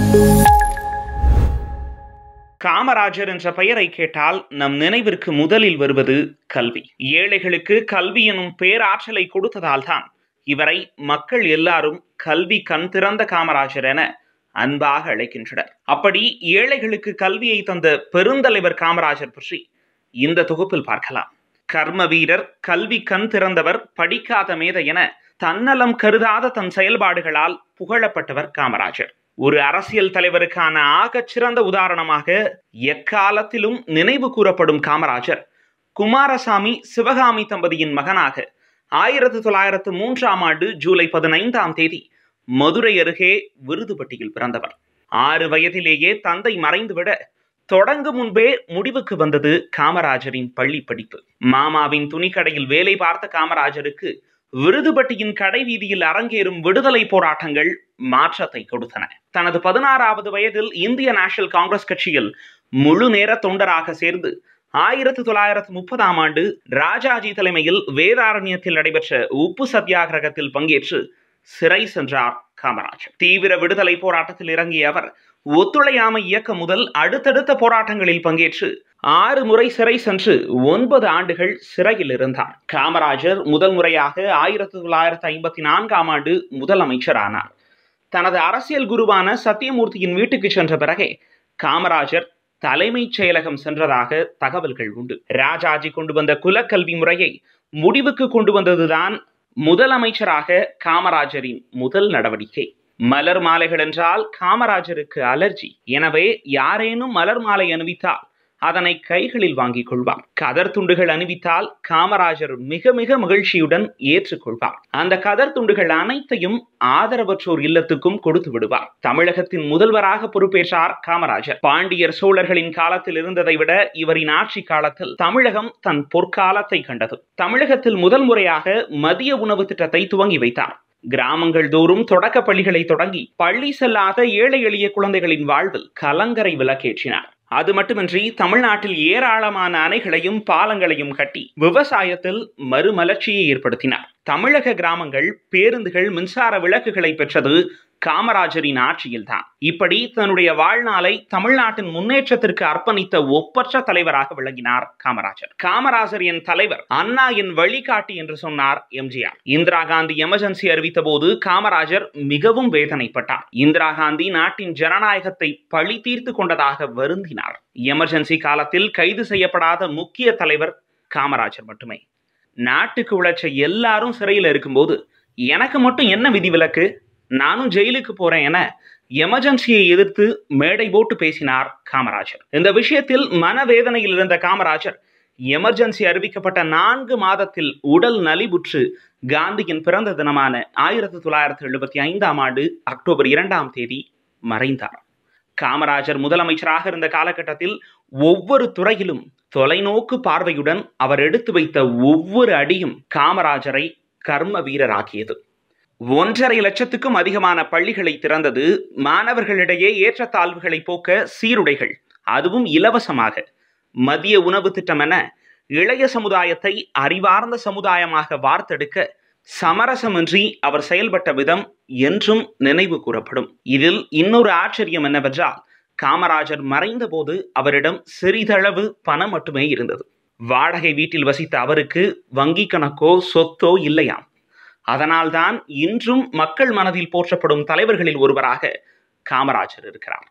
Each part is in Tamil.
காமராஜர் என்ற பெயரை கேட்டால் நம் நினைவிற்கு முதலில் வருவது கல்வி ஏழைகளுக்கு கல்வி எனும் பேராற்றலை கொடுத்ததால் தான் இவரை மக்கள் எல்லாரும் கல்வி கண் திறந்த காமராஜர் என அன்பாக அழைக்கின்றனர் அப்படி ஏழைகளுக்கு கல்வியை தந்த பெருந்தலைவர் காமராஜர் பற்றி இந்த தொகுப்பில் பார்க்கலாம் கர்ம வீரர் கல்வி கண் திறந்தவர் படிக்காத மேதை என தன்னலம் கருதாத தன் செயல்பாடுகளால் புகழப்பட்டவர் காமராஜர் ஒரு அரசியல் தலைவருக்கான ஆகச் சிறந்த உதாரணமாக எக்காலத்திலும் நினைவு கூறப்படும் காமராஜர் குமாரசாமி சிவகாமி தம்பதியின் மகனாக ஆயிரத்தி தொள்ளாயிரத்து மூன்றாம் ஆண்டு ஜூலை பதினைந்தாம் தேதி மதுரை அருகே விருதுப்பட்டியில் பிறந்தவர் ஆறு வயதிலேயே தந்தை மறைந்துவிட தொடங்கும் முன்பே முடிவுக்கு வந்தது காமராஜரின் பள்ளி படிப்பு மாமாவின் துணிக்கடையில் வேலை பார்த்த காமராஜருக்கு விருதுபட்டியின் கடை வீதியில் அரங்கேறும் விடுதலை போராட்டங்கள் மாற்றத்தை கொடுத்தன தனது பதினாறாவது வயதில் இந்திய நேஷனல் காங்கிரஸ் கட்சியில் முழு நேர தொண்டராக சேர்ந்து ஆயிரத்தி தொள்ளாயிரத்தி முப்பதாம் ஆண்டு ராஜாஜி தலைமையில் வேதாரண்யத்தில் நடைபெற்ற உப்பு சத்தியாகிரகத்தில் பங்கேற்று சிறை சென்றார் காமராஜர் தீவிர விடுதலை போராட்டத்தில் இறங்கிய அவர் ஒத்துழையாமை இயக்கம் முதல் அடுத்தடுத்த போராட்டங்களில் பங்கேற்று ஆறு முறை சிறை சென்று ஒன்பது ஆண்டுகள் சிறையில் இருந்தார் காமராஜர் முதல் முறையாக ஆயிரத்தி தொள்ளாயிரத்தி ஐம்பத்தி நான்காம் ஆண்டு முதலமைச்சர் ஆனார் தனது அரசியல் குருவான சத்தியமூர்த்தியின் வீட்டுக்கு சென்ற பிறகே காமராஜர் தலைமைச் செயலகம் சென்றதாக தகவல்கள் உண்டு ராஜாஜி கொண்டு வந்த குலக்கல்வி முறையை முடிவுக்கு கொண்டு வந்ததுதான் முதலமைச்சராக காமராஜரின் முதல் நடவடிக்கை மலர் மாலைகள் என்றால் காமராஜருக்கு அலர்ஜி எனவே யாரேனும் மலர் மாலை அணிவித்தால் அதனை கைகளில் வாங்கிக் கொள்வார் கதர் துண்டுகள் அணிவித்தால் காமராஜர் மிக மிக மகிழ்ச்சியுடன் ஏற்றுக்கொள்வார் அந்த கதர் துண்டுகள் அனைத்தையும் ஆதரவற்றோர் இல்லத்துக்கும் கொடுத்து விடுவார் தமிழகத்தின் முதல்வராக பொறுப்பேற்றார் காமராஜர் பாண்டியர் சோழர்களின் காலத்தில் இருந்ததை விட இவரின் ஆட்சி காலத்தில் தமிழகம் தன் பொற்காலத்தை கண்டது தமிழகத்தில் முதல் முறையாக மதிய உணவு திட்டத்தை துவங்கி வைத்தார் கிராமங்கள் தோறும் தொடக்க பள்ளிகளை தொடங்கி பள்ளி செல்லாத ஏழை எளிய குழந்தைகளின் வாழ்வில் கலங்கரை விளக்கேற்றினார் அது மட்டுமின்றி தமிழ்நாட்டில் ஏராளமான அணைகளையும் பாலங்களையும் கட்டி விவசாயத்தில் மறுமலர்ச்சியை ஏற்படுத்தினார் தமிழக கிராமங்கள் பேருந்துகள் மின்சார விளக்குகளை பெற்றது காமராஜரின் ஆட்சியில்தான் இப்படி தன்னுடைய வாழ்நாளை தமிழ்நாட்டின் முன்னேற்றத்திற்கு அர்ப்பணித்த ஒப்பற்ற தலைவராக விளங்கினார் காமராஜர் காமராஜர் என் தலைவர் அண்ணா என் வழிகாட்டி என்று சொன்னார் எம்ஜிஆர் இந்திரா காந்தி எமர்ஜென்சி அறிவித்த போது காமராஜர் மிகவும் வேதனைப்பட்டார் இந்திரா காந்தி நாட்டின் ஜனநாயகத்தை பழி தீர்த்து கொண்டதாக வருந்தினார் எமர்ஜென்சி காலத்தில் கைது செய்யப்படாத முக்கிய தலைவர் காமராஜர் மட்டுமே நாட்டுக்கு உழைச்ச எல்லாரும் சிறையில் இருக்கும்போது எனக்கு மட்டும் என்ன விதிவிலக்கு நானும் ஜெயிலுக்கு போறேன் என எமர்ஜென்சியை எதிர்த்து மேடை போட்டு பேசினார் காமராஜர் இந்த விஷயத்தில் மனவேதனையில் இருந்த காமராஜர் எமர்ஜென்சி அறிவிக்கப்பட்ட நான்கு மாதத்தில் உடல் நலிவுற்று காந்தியின் பிறந்த தினமான ஆயிரத்தி தொள்ளாயிரத்தி எழுபத்தி ஐந்தாம் ஆண்டு அக்டோபர் இரண்டாம் தேதி மறைந்தார் காமராஜர் முதலமைச்சராக இருந்த காலகட்டத்தில் ஒவ்வொரு துறையிலும் தொலைநோக்கு பார்வையுடன் அவர் எடுத்து வைத்த ஒவ்வொரு அடியும் காமராஜரை கர்ம வீரராக்கியது ஒன்றரை லட்சத்துக்கும் அதிகமான பள்ளிகளை திறந்தது மாணவர்களிடையே ஏற்றத்தாழ்வுகளை போக்க சீருடைகள் அதுவும் இலவசமாக மதிய உணவு திட்டம் என இளைய சமுதாயத்தை அறிவார்ந்த சமுதாயமாக வார்த்தெடுக்க சமரசமின்றி அவர் செயல்பட்ட விதம் என்றும் நினைவு கூறப்படும் இதில் இன்னொரு ஆச்சரியம் என்னவென்றால் காமராஜர் மறைந்தபோது அவரிடம் சிறிதளவு பணம் மட்டுமே இருந்தது வாடகை வீட்டில் வசித்த அவருக்கு வங்கி கணக்கோ சொத்தோ இல்லையாம் அதனால்தான் இன்றும் மக்கள் மனதில் போற்றப்படும் தலைவர்களில் ஒருவராக காமராஜர் இருக்கிறார்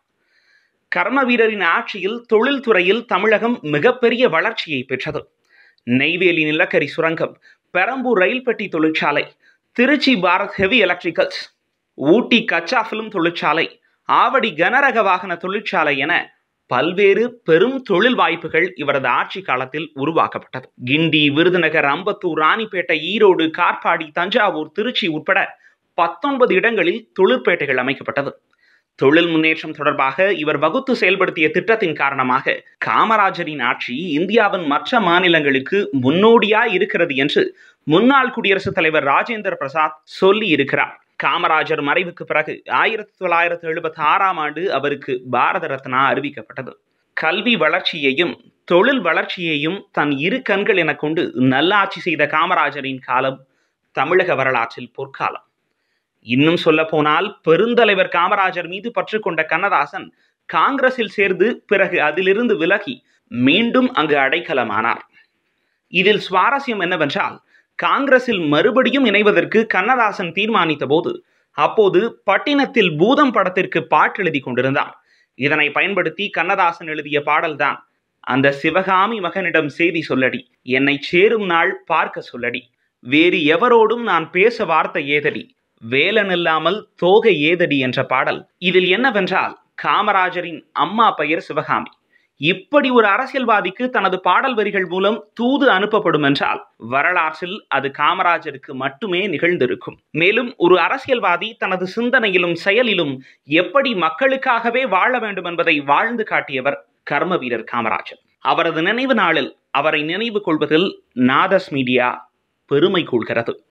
கர்ம வீரரின் ஆட்சியில் தொழில்துறையில் தமிழகம் மிகப்பெரிய வளர்ச்சியை பெற்றது நெய்வேலி நிலக்கரி சுரங்கம் பெரம்பூர் ரயில் பெட்டி தொழிற்சாலை திருச்சி பாரத் ஹெவி எலக்ட்ரிக்கல்ஸ் ஊட்டி கச்சா பிலிம் தொழிற்சாலை ஆவடி கனரக வாகன தொழிற்சாலை என பல்வேறு பெரும் தொழில் வாய்ப்புகள் இவரது ஆட்சி காலத்தில் உருவாக்கப்பட்டது கிண்டி விருதுநகர் அம்பத்தூர் ராணிப்பேட்டை ஈரோடு கார்பாடி தஞ்சாவூர் திருச்சி உட்பட பத்தொன்பது இடங்களில் தொழிற்பேட்டைகள் அமைக்கப்பட்டது தொழில் முன்னேற்றம் தொடர்பாக இவர் வகுத்து செயல்படுத்திய திட்டத்தின் காரணமாக காமராஜரின் ஆட்சி இந்தியாவின் மற்ற மாநிலங்களுக்கு முன்னோடியா இருக்கிறது என்று முன்னாள் குடியரசுத் தலைவர் ராஜேந்திர பிரசாத் சொல்லி இருக்கிறார் காமராஜர் மறைவுக்கு பிறகு ஆயிரத்தி தொள்ளாயிரத்தி எழுபத்தி ஆறாம் ஆண்டு அவருக்கு பாரத ரத்னா அறிவிக்கப்பட்டது கல்வி வளர்ச்சியையும் தொழில் வளர்ச்சியையும் தன் இரு கண்கள் என கொண்டு நல்லாட்சி செய்த காமராஜரின் காலம் தமிழக வரலாற்றில் பொற்காலம் இன்னும் சொல்ல போனால் பெருந்தலைவர் காமராஜர் மீது பற்று கொண்ட கண்ணதாசன் காங்கிரஸில் சேர்ந்து பிறகு அதிலிருந்து விலகி மீண்டும் அங்கு அடைக்கலமானார் இதில் சுவாரஸ்யம் என்னவென்றால் காங்கிரஸில் மறுபடியும் இணைவதற்கு கண்ணதாசன் தீர்மானித்த போது அப்போது பட்டினத்தில் பூதம் படத்திற்கு பாட்டு எழுதி கொண்டிருந்தார் இதனை பயன்படுத்தி கண்ணதாசன் எழுதிய பாடல்தான் அந்த சிவகாமி மகனிடம் செய்தி சொல்லடி என்னை சேரும் நாள் பார்க்க சொல்லடி வேறு எவரோடும் நான் பேச வார்த்தை ஏதடி வேலன் இல்லாமல் தோகை ஏதடி என்ற பாடல் இதில் என்னவென்றால் காமராஜரின் அம்மா பெயர் சிவகாமி இப்படி ஒரு அரசியல்வாதிக்கு தனது பாடல் வரிகள் மூலம் தூது அனுப்பப்படும் என்றால் வரலாற்றில் அது காமராஜருக்கு மட்டுமே நிகழ்ந்திருக்கும் மேலும் ஒரு அரசியல்வாதி தனது சிந்தனையிலும் செயலிலும் எப்படி மக்களுக்காகவே வாழ வேண்டும் என்பதை வாழ்ந்து காட்டியவர் கர்ம வீரர் காமராஜர் அவரது நினைவு நாளில் அவரை நினைவு கொள்வதில் நாதஸ் மீடியா பெருமை கொள்கிறது